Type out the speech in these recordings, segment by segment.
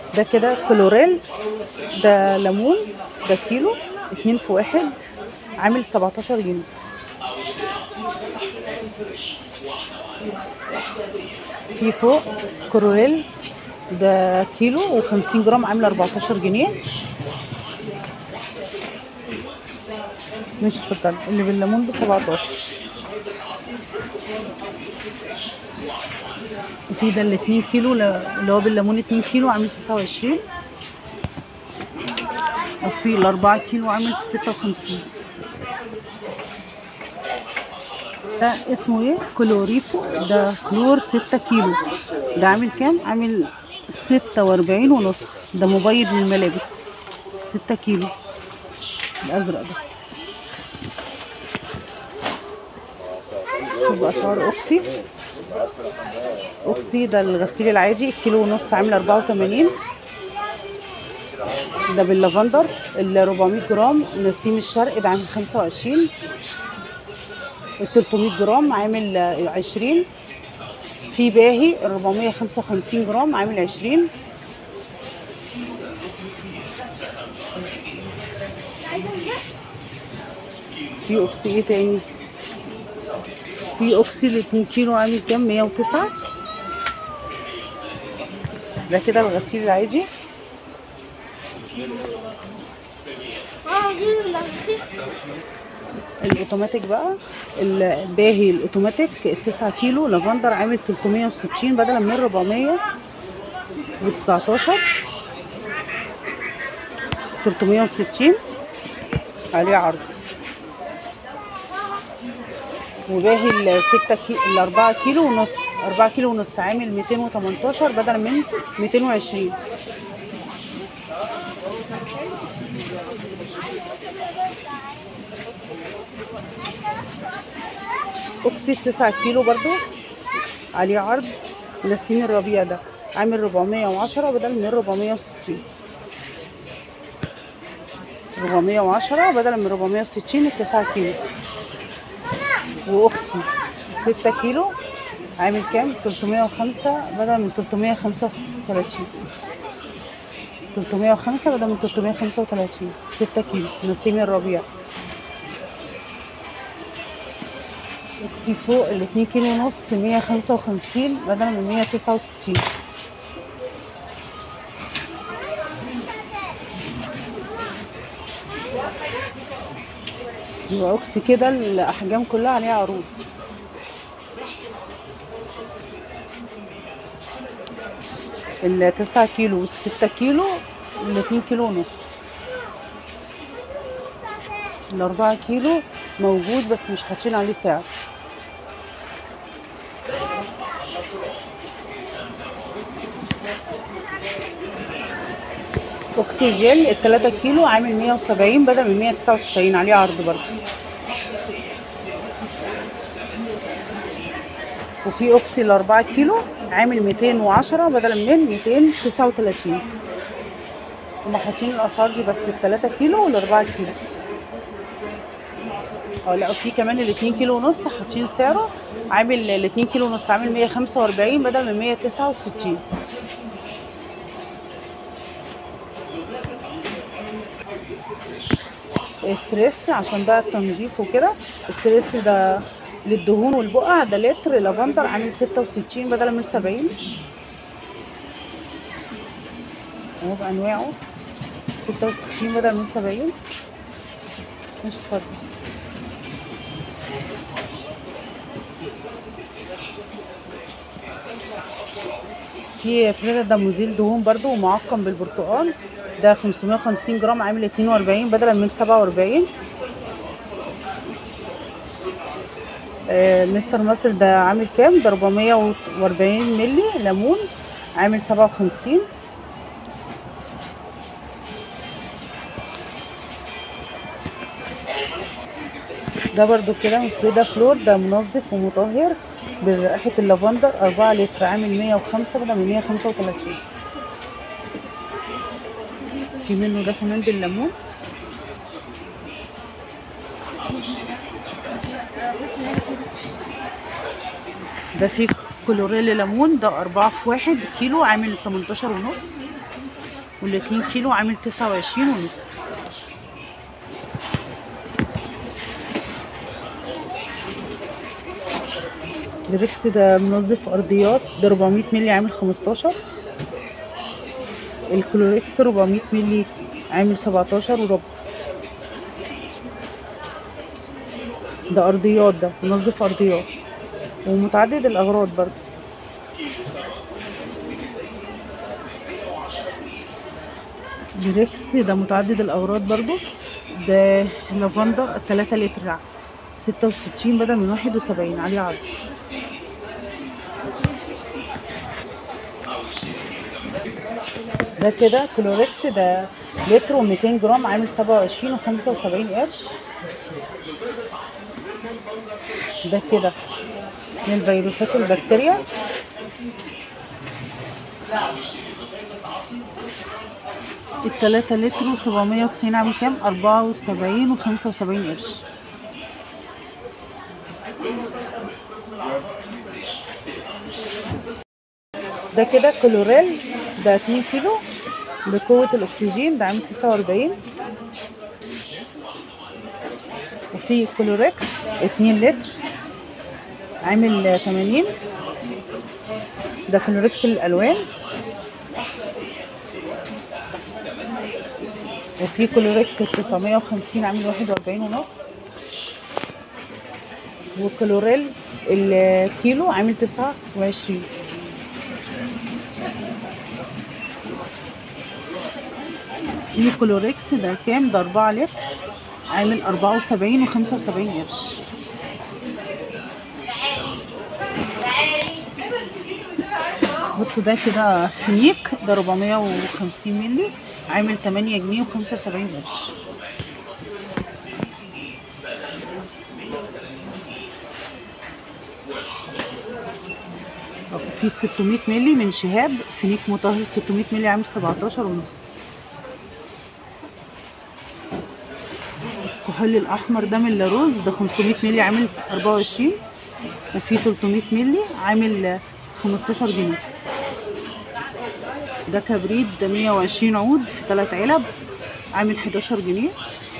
ده كده كلوريل ده ليمون ده كيلو اتنين في واحد عامل 17 جنيه في فوق كلوريل ده كيلو و50 جرام عامل 14 جنيه مش اتفضل اللي بالليمون ب 17 وفي ده ال 2 كيلو ل- اللي هو بالليمون 2 كيلو عامل 29 وفي ال 4 كيلو عامل 56 ده اسمه ايه كلوريفو ده كلور 6 كيلو ده عامل كام عامل 46 ونص ده مبيض للملابس 6 كيلو الازرق ده شوف اسعار اوكسي اوكسي ده الغسيل العادي الكيلو ونص عامل 84 ده باللافندر ال 400 جرام نسيم الشرق ده عامل 25 ال 300 جرام عامل آه، 20 في باهي 455 جرام عامل 20 في اوكسي ايه تاني في اوكسي ال 2 كيلو عامل كام 109 ده كده الغسيل العادي اه دي اللي الاوتوماتيك بقى الباهي الاوتوماتيك 9 كيلو لافندر عامل 360 بدلا من 419 360 عليه عرض وباهي ال 6 كيلو ال 4 كيلو ونص 4 كيلو ونص عامل 218 بدلا من 220 اوكسي 9 كيلو برضو عليه عرض نسيم الربيع ده عامل 410 بدل من 460 410 بدل من 460 ال 9 كيلو واوكسي 6 كيلو عامل كام 305 بدل من 335 305 بدل من 335 6 كيلو نسيم الربيع اكسي فوق ال 2 كيلو ونص 155 بدل من 169 يبقى اوكسي كده الاحجام كلها عليها عروض ال 9 كيلو وال 6 كيلو ال 2 كيلو ونص ال 4 كيلو موجود بس مش حاطين عليه سعر اكسجين ال 3 كيلو عامل 170 بدل من 199 عليه عرض برضه وفي اوكسي ال 4 كيلو عامل 210 بدل من 239 هما حاطين الاسعار دي بس ال 3 كيلو وال 4 كيلو اه لا في كمان ال 2 كيلو ونص حاطين سعره عامل ال 2 كيلو ونص عامل 145 بدل من 169 ستريس عشان بقى التنظيف وكده ستريس ده للدهون والبقع ده لتر لافندر عامل 66 بدل من 70 اهو بانواعه 66 بدل من 70 مش اتفضل في فريدة ده مزيل دهون برضو ومعقم بالبرتقال ده 550 جرام عامل 42 بدلا من 47 آه، مستر مصر ده عامل كام ده 440 ملي ليمون عامل 57 ده برضو كده من فريدا فلور ده منظف ومطهر برائحة اللافندر 4 لتر عامل 105 بدل من 135 في منه ده كمان بالليمون ده فيه كلوريل ليمون ده أربعة في واحد كيلو عامل 18 ونص والاتنين كيلو عامل تسعة وعشرين ونص الريكس ده منظف ارضيات ده 400 مللي عامل 15 الكلوريكس 400 مللي عامل 17 وربع ده ارضيات ده منظف ارضيات ومتعدد الاغراض برضه بريكس ده متعدد الاغراض برضو ده لافندا 3 لتر 66 بدل من 71 عليه عرض ده كده كلوريكس ده لتر و200 جرام عامل 27 و75 قرش ده كده للفيروسات والبكتيريا التلاتة لتر وسبعمية وتسعين عامل كام؟ أربعة وسبعين وخمسة وسبعين قرش ده كده كلوريل ده اتنين كيلو بقوة الأكسجين ده عامل تسعة وأربعين وفي كلوريكس اتنين لتر عامل تمانين ده كلوريكس الألوان وفي كلوريكس 950 عامل 41 ونص وكلوريل الكيلو عامل 29 في كلوريكس ده كام ده 4 لتر عامل 74 و75 قرش بصوا ده كده فينيك ده 450 مللي عامل 8 جنيه و75 قرش في 600 مللي من شهاب فينيك مطهر 600 مللي عامل 17 ونص الكحول الاحمر ده من لاروز ده 500 مللي عامل 24 وفي 300 مللي عامل 15 جنيه ده كبريت ده 120 عود في 3 علب عامل 11 جنيه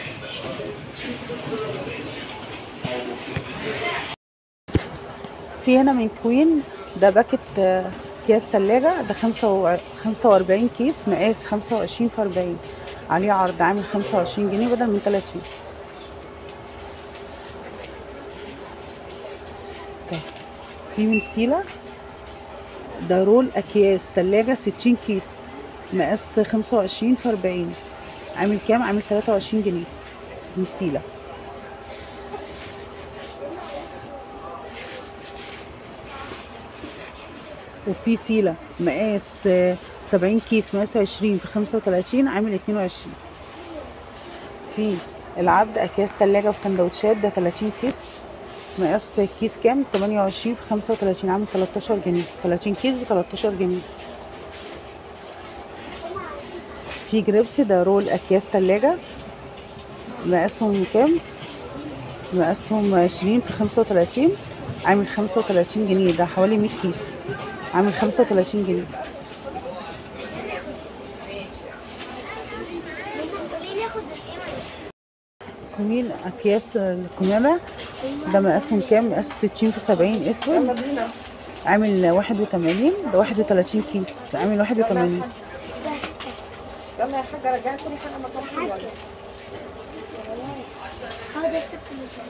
في هنا من كوين ده باكت آه، اكياس تلاجة ده خمسة و- خمسة وأربعين كيس مقاس خمسة وعشرين في أربعين عليه عرض عامل خمسة وعشرين جنيه بدل من تلاتين طيب، في من سيلة ده رول أكياس تلاجة ستين كيس مقاس خمسة وعشرين في أربعين عامل كام؟ عامل تلاتة وعشرين جنيه من سيلة وفي سيلة مقاس آه، سبعين كيس مقاس عشرين في خمسة وتلاتين عامل اتنين وعشرين في العبد أكياس تلاجة وسندوتشات ده تلاتين كيس مقاس كيس كام تمانية وعشرين في خمسة وتلاتين عامل تلاتاشر جنيه تلاتين كيس بتلاتاشر جنيه في جريبسي ده رول أكياس تلاجة مقاسهم كام مقاسهم عشرين في خمسة وتلاتين عامل خمسة وتلاتين جنيه ده حوالي مية كيس عامل خمسة وتلاتين جنيه قولي لي اخد ايه كمين أكياس الكمامة ده مقاسهم كام مقاس ستين في سبعين اسود عامل واحد وتمانين ده واحد وتلاتين كيس عامل واحد وتمانين يلا يا حاجة رجعي كل حاجة مكانها ولا هذا السبت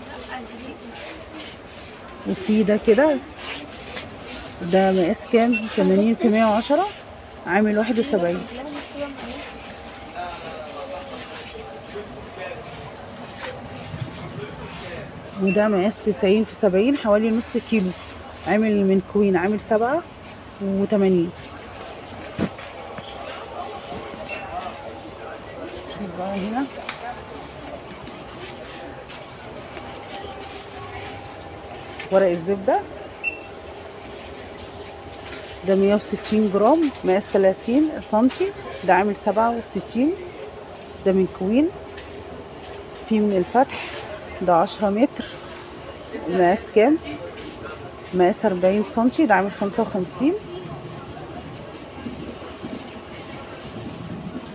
وفي ده كده ده مقاس كام تمانين في مية وعشرة عامل واحد وسبعين وده مقاس تسعين في سبعين حوالي نص كيلو عامل من كوين عامل سبعة وتمانين شوف بقى هنا ورق الزبدة ده مية وستين جرام مقاس تلاتين سنتي ده عامل سبعة وستين ده من كوين في من الفتح ده عشرة متر مقاس كام مقاس أربعين سنتي ده عامل خمسة وخمسين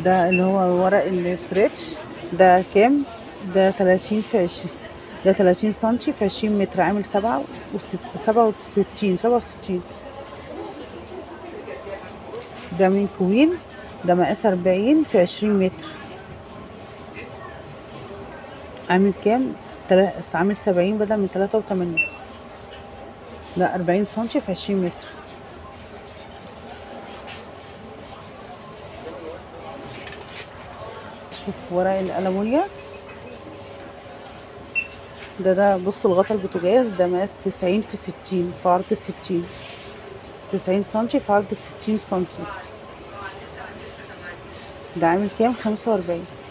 ده اللي هو ورق الاسترتش ده كام ده 30 في 20 ده 30 سنتي في 20 متر عامل سبعة وست سبعة وستين سبعة وستين ده من كوين ده مقاس 40 في 20 متر عامل كام تلا... عامل 70 بدل من 83 ده 40 سنتي في 20 متر شوف ورق الألمونيا ده ده بصوا الغطا البوتاجاز ده مقاس 90 في 60 في عرض 60 90 سنتي في عرض 60 سنتي ده عامل كام 45